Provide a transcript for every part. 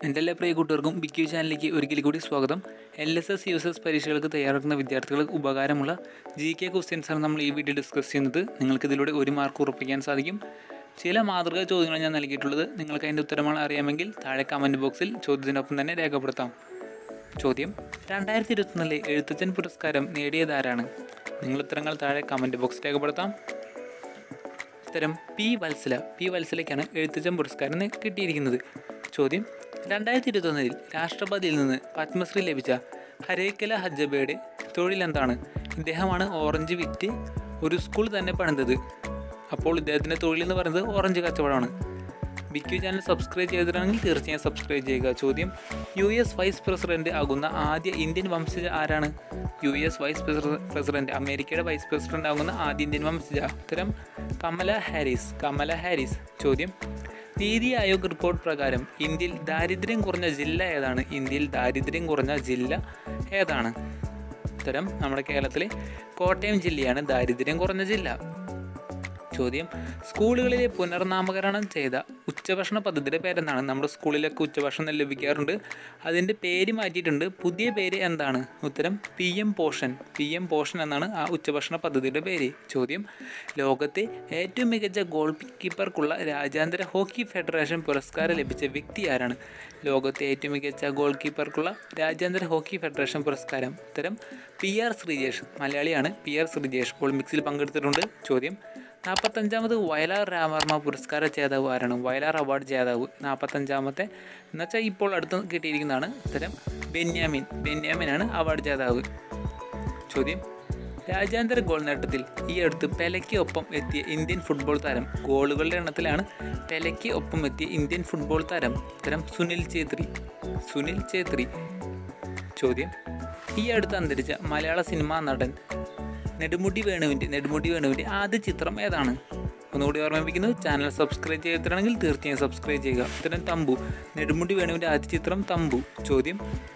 എൻ്റെ എല്ലാ പ്രിയ കൂട്ടുകാർക്കും ബിക്യു ചാനലിലേക്ക് ഒരിക്കൽ കൂടി സ്വാഗതം L S S U S S പരീക്ഷകൾക്ക് തയ്യാറെടുക്കുന്ന വിദ്യാർത്ഥികൾക്ക് ഉപകാരമുള്ള ജി കെ ക്വസ്റ്റ്യൻസാണ് നമ്മൾ ഈ വീഡിയോ ഡിസ്കസ് ചെയ്യുന്നത് നിങ്ങൾക്ക് ഇതിലൂടെ ഒരു മാർക്ക് ഉറപ്പിക്കാൻ സാധിക്കും ചില മാതൃകാ ചോദ്യങ്ങൾ ഞാൻ നൽകിയിട്ടുള്ളത് നിങ്ങൾക്ക് അതിൻ്റെ ഉത്തരമാണ് അറിയാമെങ്കിൽ താഴെ കമൻറ്റ് ബോക്സിൽ ചോദ്യത്തിനൊപ്പം തന്നെ രേഖപ്പെടുത്താം ചോദ്യം രണ്ടായിരത്തി ഇരുപത്തൊന്നിലെ എഴുത്തച്ഛൻ പുരസ്കാരം നേടിയതാരാണ് നിങ്ങൾ ഉത്തരങ്ങൾ താഴെ കമൻറ്റ് ബോക്സിൽ രേഖപ്പെടുത്താം ഉത്തരം പി വത്സല പി വത്സലയ്ക്കാണ് എഴുത്തച്ഛൻ പുരസ്കാരം നേ- കിട്ടിയിരിക്കുന്നത് ചോദ്യം രണ്ടായിരത്തി ഇരുപത്തൊന്നിൽ രാഷ്ട്രപതിയിൽ നിന്ന് പത്മശ്രീ ലഭിച്ച ഹരേക്കല ഹജ്ജബയുടെ തൊഴിലെന്താണ് ഇദ്ദേഹമാണ് ഓറഞ്ച് വിറ്റ് ഒരു സ്കൂൾ തന്നെ പണിതത് അപ്പോൾ ഇദ്ദേഹത്തിൻ്റെ തൊഴിൽ എന്ന് പറയുന്നത് ഓറഞ്ച് കച്ചവടമാണ് ബിക്യു ചാനൽ സബ്സ്ക്രൈബ് ചെയ്തിട്ടാണെങ്കിൽ തീർച്ചയായും സബ്സ്ക്രൈബ് ചെയ്യുക ചോദ്യം യു എസ് വൈസ് പ്രസിഡന്റ് ആകുന്ന ആദ്യ ഇന്ത്യൻ വംശജ ആരാണ് യു എസ് വൈസ് പ്രസിഡന്റ് അമേരിക്കയുടെ വൈസ് പ്രസിഡന്റ് ആകുന്ന ആദ്യ ഇന്ത്യൻ വംശജ ഉത്തരം കമല ഹാരിസ് കമല ഹാരിസ് ചോദ്യം നീതി ആയോഗ് റിപ്പോർട്ട് പ്രകാരം ഇന്ത്യയിൽ ദാരിദ്ര്യം കുറഞ്ഞ ജില്ല ഏതാണ് ഇന്ത്യയിൽ ദാരിദ്ര്യം കുറഞ്ഞ ജില്ല ഏതാണ് ഉത്തരം നമ്മുടെ കേരളത്തിലെ കോട്ടയം ജില്ലയാണ് ദാരിദ്ര്യം കുറഞ്ഞ ജില്ല ചോദ്യം സ്കൂളുകളിലെ പുനർനാമകരണം ചെയ്ത ഉച്ചഭക്ഷണ പദ്ധതിയുടെ പേരെന്താണ് നമ്മുടെ സ്കൂളിലൊക്കെ ഉച്ചഭക്ഷണം ലഭിക്കാറുണ്ട് അതിൻ്റെ പേര് മാറ്റിയിട്ടുണ്ട് പുതിയ പേര് എന്താണ് ഉത്തരം P M Poshan P M Poshan എന്നാണ് ആ ഉച്ചഭക്ഷണ പദ്ധതിയുടെ പേര് ചോദ്യം ലോകത്തെ ഏറ്റവും മികച്ച ഗോൾ കീപ്പർക്കുള്ള രാജ്യാന്തര ഹോക്കി ഫെഡറേഷൻ പുരസ്കാരം ലഭിച്ച വ്യക്തി ആരാണ് ലോകത്തെ ഏറ്റവും മികച്ച ഗോൾ കീപ്പർക്കുള്ള രാജ്യാന്തര ഹോക്കി ഫെഡറേഷൻ പുരസ്കാരം ഉത്തരം പി ആർ ശ്രീജേഷ് മലയാളിയാണ് പി ആർ ശ്രീജേഷ് ഒളിമ്പിക്സിൽ പങ്കെടുത്തിട്ടുണ്ട് ചോദ്യം നാൽപ്പത്തഞ്ചാമത് വയലാർ രാമവർമ്മ പുരസ്കാര ജേതാവ് ആരാണ് വയലാർ അവാർഡ് ജേതാവ് നാൽപ്പത്തഞ്ചാമത്തെ എന്നുവെച്ചാൽ ഇപ്പോൾ അടുത്ത് കിട്ടിയിരിക്കുന്നതാണ് ഉത്തരം ബെന്യാമിൻ ബെന്യാമിനാണ് അവാർഡ് ജേതാവ് ചോദ്യം രാജ്യാന്തര ഗോൾ നേട്ടത്തിൽ ഈ അടുത്ത് പെലയ്ക്ക് ഒപ്പം എത്തിയ ഇന്ത്യൻ ഫുട്ബോൾ താരം ഗോളുകളുടെ എണ്ണത്തിലാണ് പെലയ്ക്ക് ഒപ്പം എത്തിയ ഇന്ത്യൻ ഫുട്ബോൾ താരം ഉത്തരം സുനിൽ ഛേത്രി സുനിൽ ഛേത്രി ചോദ്യം ഈ അടുത്ത് അന്തരിച്ച മലയാള സിനിമാ നടൻ നെടുമുടി വേണുവിൻ്റെ നെടുമുടി വേണുവിൻ്റെ ആദ്യ ചിത്രം ഏതാണ് ഒന്നുകൂടി ഓർമ്മിപ്പിക്കുന്നു ചാനൽ സബ്സ്ക്രൈബ് ചെയ്തിട്ടാണെങ്കിൽ തീർച്ചയായും സബ്സ്ക്രൈബ് ചെയ്യുക ഉത്തരം തമ്പു നെടുമുടി വേണുവിൻ്റെ ആദ്യ ചിത്രം തമ്പു ചോദ്യം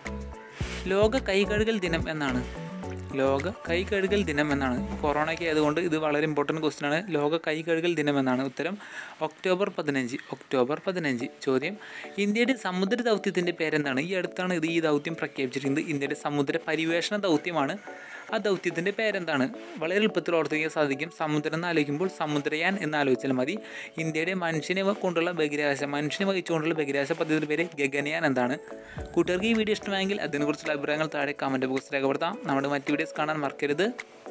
ലോക കൈകഴുകൽ ദിനം എന്നാണ് ലോക കൈ കഴുകൽ ദിനം എന്നാണ് കൊറോണയ്ക്ക് ആയതുകൊണ്ട് ഇത് വളരെ ഇമ്പോർട്ടൻറ്റ് ക്വസ്റ്റ്യൻ ആണ് ലോക കൈ കഴുകൽ ദിനം എന്നാണ് ഉത്തരം ഒക്ടോബർ പതിനഞ്ച് ഒക്ടോബർ പതിനഞ്ച് ചോദ്യം ഇന്ത്യയുടെ സമുദ്ര ദൗത്യത്തിൻ്റെ പേരെന്താണ് ഈ അടുത്താണ് ഇത് ഈ ദൗത്യം പ്രഖ്യാപിച്ചിരിക്കുന്നത് ഇന്ത്യയുടെ സമുദ്ര പരിവേഷണ ദൗത്യമാണ് ആ ദൗത്യത്തിൻ്റെ പേരെന്താണ് വളരെ എളുപ്പത്തിൽ ഓർത്തിരിക്കാൻ സാധിക്കും സമുദ്രം എന്ന് ആലോചിക്കുമ്പോൾ സമുദ്രയാൻ എന്ന് ആലോചിച്ചാൽ മതി ഇന്ത്യയുടെ മനുഷ്യനെ കൊണ്ടുള്ള ബഹിരാകാശ മനുഷ്യനെ വഹിച്ചുകൊണ്ടുള്ള ബഹിരാകാശ പദ്ധതിയുടെ പേര് ഗഗനയാൻ എന്താണ് കൂട്ടുകാർക്ക് ഈ വീഡിയോ ഇഷ്ടമായെങ്കിൽ അതിനെക്കുറിച്ചുള്ള അഭിപ്രായങ്ങൾ താഴെ കമൻറ്റ് ബോക്സിൽ രേഖപ്പെടുത്താം നമ്മുടെ മറ്റ് വീഡിയോസ് കാണാൻ മറക്കരുത്